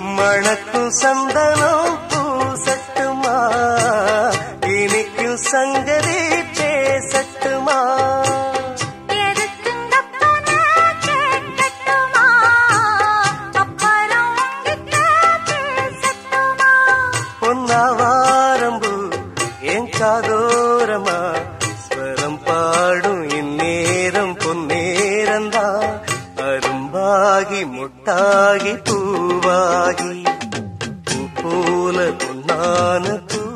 மணக்கும் சந்தனம் பூசட்டுமா இனிக்கும் சங்கதி பேசட்டுமா எதுக்குங்க போன கேட்கட்டுமா அப்புறம் உங்கிட்ட பேசட்டுமா பொன்னாவாரம்பு என் காதோரமா ஸ்வரம் பாடும் இந்நேரம் பொன்னேரந்தா அரும்பாகி முட்டாகி பூவாகி பூ போல பொன்னான பூ